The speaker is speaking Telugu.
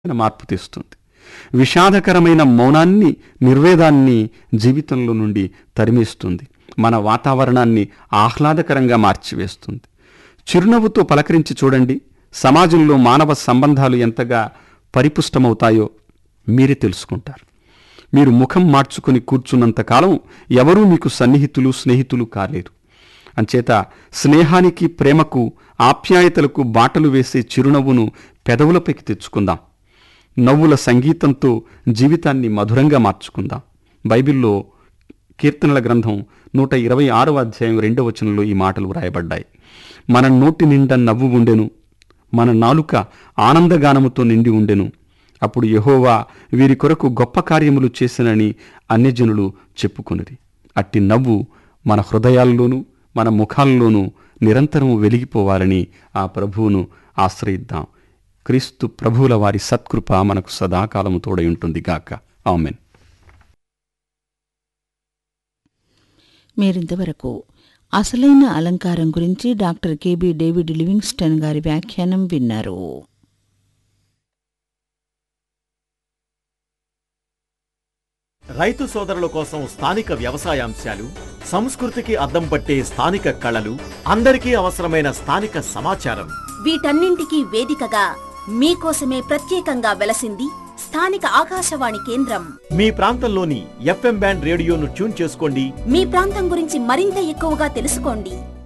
మార్పు తెస్తుంది విషాదకరమైన మౌనాన్ని నిర్వేదాన్ని జీవితంలో నుండి తరిమేస్తుంది మన వాతావరణాన్ని ఆహ్లాదకరంగా మార్చివేస్తుంది చిరునవ్వుతో పలకరించి చూడండి సమాజంలో మానవ సంబంధాలు ఎంతగా పరిపుష్టమవుతాయో మీరే తెలుసుకుంటారు మీరు ముఖం మార్చుకుని కూర్చున్నంత కాలం ఎవరూ మీకు సన్నిహితులు స్నేహితులు కాలేరు అంచేత స్నేహానికి ప్రేమకు ఆప్యాయతలకు బాటలు వేసే చిరునవ్వును పెదవులపైకి తెచ్చుకుందాం నవ్వుల సంగీతంతో జీవితాన్ని మధురంగా మార్చుకుందాం బైబిల్లో కీర్తనల గ్రంథం నూట ఇరవై ఆరవ అధ్యాయం రెండవ వచనంలో ఈ మాటలు వ్రాయబడ్డాయి మన నోటి నిండా నవ్వు ఉండెను మన నాలుక ఆనందగానముతో నిండి ఉండెను అప్పుడు యెహోవా వీరి కొరకు గొప్ప కార్యములు చేసినని అన్యజనులు చెప్పుకొనిరి అట్టి నవ్వు మన హృదయాల్లోనూ మన ముఖాల్లోనూ నిరంతరము వెలిగిపోవాలని ఆ ప్రభువును ఆశ్రయిద్దాం క్రీస్తు ప్రభువుల వారి సత్కృప మనకు సదాకాలము తోడై ఉంటుంది గాక ఆమెన్ మీరింతవరకు అసలైన అలంకారం గురించి డాక్టర్ కెబి డేవిడ్ లివింగ్స్టన్ గారి వ్యాఖ్యానం విన్నారు రైతు సోదరుల కోసం స్థానిక వ్యవసాయాంశాలు సంస్కృతికి అద్దం పట్టే స్థానిక కళలు అందరికీ అవసరమైన స్థానిక సమాచారం వీటన్నింటికీ వేదికగా మీకోసమే ప్రత్యేకంగా వెలసింది స్థానిక ఆకాశవాణి కేంద్రం మీ ప్రాంతంలోని ఎఫ్ఎం బ్యాండ్ రేడియోను ట్యూన్ చేసుకోండి మీ ప్రాంతం గురించి మరింత ఎక్కువగా తెలుసుకోండి